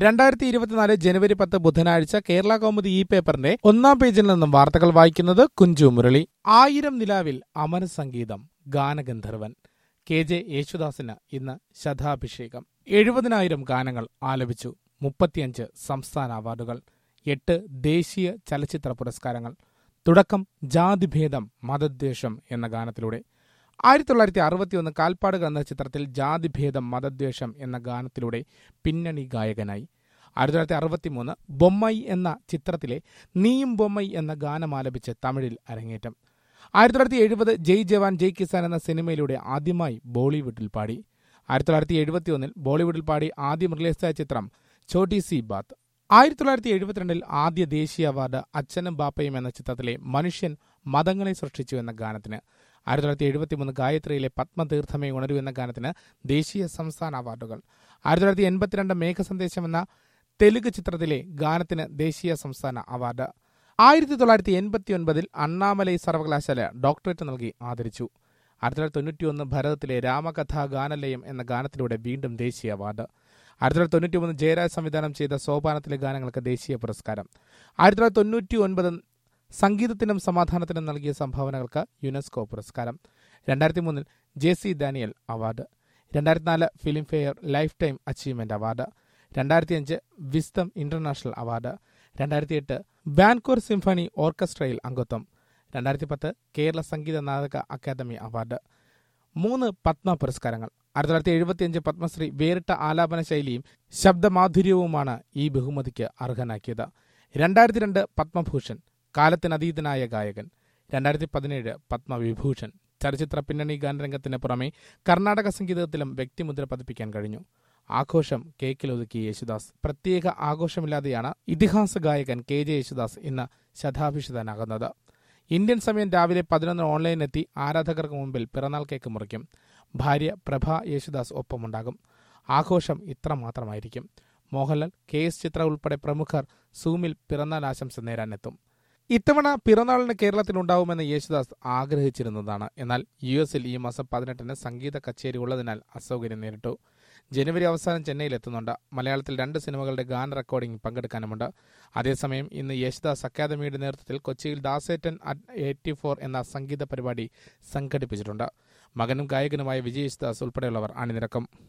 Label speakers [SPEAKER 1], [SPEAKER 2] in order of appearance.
[SPEAKER 1] രണ്ടായിരത്തി ഇരുപത്തിനാല് ജനുവരി പത്ത് ബുധനാഴ്ച കേരള കൗമുദി ഇ പേപ്പറിന്റെ ഒന്നാം പേജിൽ നിന്നും വാർത്തകൾ വായിക്കുന്നത് കുഞ്ചു മുരളി ആയിരം നിലാവിൽ അമര സംഗീതം ഗാനഗന്ധർവൻ കെ ജെ യേശുദാസിന് ഇന്ന് ശതാഭിഷേകം എഴുപതിനായിരം ഗാനങ്ങൾ ആലപിച്ചു മുപ്പത്തിയഞ്ച് സംസ്ഥാന അവാർഡുകൾ എട്ട് ദേശീയ ചലച്ചിത്ര പുരസ്കാരങ്ങൾ തുടക്കം ജാതിഭേദം മതദ്വേഷം എന്ന ഗാനത്തിലൂടെ ആയിരത്തി തൊള്ളായിരത്തി അറുപത്തിയൊന്ന് കാൽപ്പാടുകൾ എന്ന ചിത്രത്തിൽ ജാതിഭേദം മതദ്വേഷം എന്ന ഗാനത്തിലൂടെ പിന്നണി ഗായകനായി ആയിരത്തി തൊള്ളായിരത്തി അറുപത്തിമൂന്ന് ബൊമ്മൈ എന്ന ചിത്രത്തിലെ നീയും ബൊമ്മൈ എന്ന ഗാനം ആലപിച്ച് തമിഴിൽ അരങ്ങേറ്റം ആയിരത്തി തൊള്ളായിരത്തി എഴുപത് ജയ് ജവാൻ ജയ് കിസാൻ എന്ന സിനിമയിലൂടെ ആദ്യമായി ബോളിവുഡിൽ പാടി ആയിരത്തി തൊള്ളായിരത്തി എഴുപത്തിയൊന്നിൽ ബോളിവുഡിൽ പാടി ആദ്യം റിലീസായ ചിത്രം ചോട്ടി സി ബാത്ത് ആയിരത്തി തൊള്ളായിരത്തി എഴുപത്തിരണ്ടിൽ ആദ്യ ദേശീയ അവാർഡ് അച്ഛനും ബാപ്പയും എന്ന ചിത്രത്തിലെ മനുഷ്യൻ മതങ്ങളെ സൃഷ്ടിച്ചു എന്ന ഗാനത്തിന് ആയിരത്തി തൊള്ളായിരത്തി എഴുപത്തിമൂന്ന് ഗായത്രിയിലെ പത്മതീർത്ഥമേ ഉണരൂ എന്ന ഗാനത്തിന് ദേശീയ സംസ്ഥാന അവാർഡുകൾ ആയിരത്തി തൊള്ളായിരത്തി എൺപത്തിരണ്ട് മേഘസന്ദേശം എന്ന തെലുങ്ക് ചിത്രത്തിലെ ഗാനത്തിന് ദേശീയ സംസ്ഥാന അവാർഡ് ആയിരത്തി തൊള്ളായിരത്തി എൺപത്തി ഒൻപതിൽ അണ്ണാമലൈ സർവകലാശാല ഡോക്ടറേറ്റ് നൽകി ആദരിച്ചു ആയിരത്തി തൊള്ളായിരത്തി തൊണ്ണൂറ്റിയൊന്ന് ഭാരതത്തിലെ രാമകഥാ ഗാനലയം എന്ന ഗാനത്തിലൂടെ വീണ്ടും ദേശീയ അവാർഡ് ആയിരത്തി തൊള്ളായിരത്തി തൊണ്ണൂറ്റി മൂന്ന് ജയരാജ് സംവിധാനം ചെയ്ത സോപാനത്തിലെ ഗാനങ്ങൾക്ക് ദേശീയ പുരസ്കാരം ആയിരത്തി തൊള്ളായിരത്തി തൊണ്ണൂറ്റി ഒൻപത് സംഗീതത്തിനും സമാധാനത്തിനും നൽകിയ സംഭാവനകൾക്ക് യുനെസ്കോ പുരസ്കാരം രണ്ടായിരത്തി മൂന്നിൽ ജെ സി ഡാനിയൽ അവാർഡ് രണ്ടായിരത്തി നാല് Filmfare lifetime achievement award രണ്ടായിരത്തി അഞ്ച് വിസ്തം ഇന്റർനാഷണൽ അവാർഡ് രണ്ടായിരത്തി എട്ട് ബാൻകോർ സിംഫണി ഓർക്കസ്ട്രയിൽ അംഗത്വം രണ്ടായിരത്തി പത്ത് കേരള സംഗീത നാടക അക്കാദമി അവാർഡ് മൂന്ന് പത്മ പുരസ്കാരങ്ങൾ ആയിരത്തി തൊള്ളായിരത്തി എഴുപത്തിയഞ്ച് പത്മശ്രീ വേറിട്ട ആലാപന ശൈലിയും ശബ്ദമാധുര്യവുമാണ് ഈ ബഹുമതിക്ക് അർഹനാക്കിയത് രണ്ടായിരത്തി രണ്ട് പത്മഭൂഷൺ കാലത്തിനതീതനായ ഗായകൻ രണ്ടായിരത്തി പതിനേഴ് പത്മവിഭൂഷൺ ചലച്ചിത്ര പിന്നണി ഗാനരംഗത്തിന് പുറമെ കർണാടക സംഗീതത്തിലും വ്യക്തിമുദ്ര പതിപ്പിക്കാൻ കഴിഞ്ഞു ആഘോഷം കേക്കിലൊതുക്കി യേശുദാസ് പ്രത്യേക ആഘോഷമില്ലാതെയാണ് ഇതിഹാസ ഗായകൻ കെ ജെ യേശുദാസ് ഇന്ന് ശതാഭിഷിതനാകുന്നത് ഇന്ത്യൻ സമയം രാവിലെ പതിനൊന്ന് ഓൺലൈനെത്തി ആരാധകർക്ക് മുമ്പിൽ പിറന്നാൾ കേക്ക് മുറിക്കും ഭാര്യ പ്രഭ യേശുദാസ് ഒപ്പമുണ്ടാകും ആഘോഷം ഇത്ര മാത്രമായിരിക്കും മോഹൻലാൽ കെ എസ് ചിത്ര ഉൾപ്പെടെ പ്രമുഖർ സൂമിൽ പിറന്നാൾ ആശംസ നേരാനെത്തും ഇത്തവണ പിറന്നാളിന് കേരളത്തിലുണ്ടാവുമെന്ന് യേശുദാസ് ആഗ്രഹിച്ചിരുന്നതാണ് എന്നാൽ യു എസിൽ ഈ മാസം പതിനെട്ടിന് സംഗീത കച്ചേരി ഉള്ളതിനാൽ അസൗകര്യം നേരിട്ടു ജനുവരി അവസാനം ചെന്നൈയിലെത്തുന്നുണ്ട് മലയാളത്തിൽ രണ്ട് സിനിമകളുടെ ഗാന റെക്കോർഡിംഗ് പങ്കെടുക്കാനുമുണ്ട് അതേസമയം ഇന്ന് യേശുദാസ് അക്കാദമിയുടെ നേതൃത്വത്തിൽ കൊച്ചിയിൽ ദാസേറ്റൻ അറ്റ് എയ്റ്റി ഫോർ എന്ന സംഗീത പരിപാടി സംഘടിപ്പിച്ചിട്ടുണ്ട് മകനും ഗായകനുമായ വിജയ് യേശുദാസ് ഉൾപ്പെടെയുള്ളവർ അണിനിരക്കും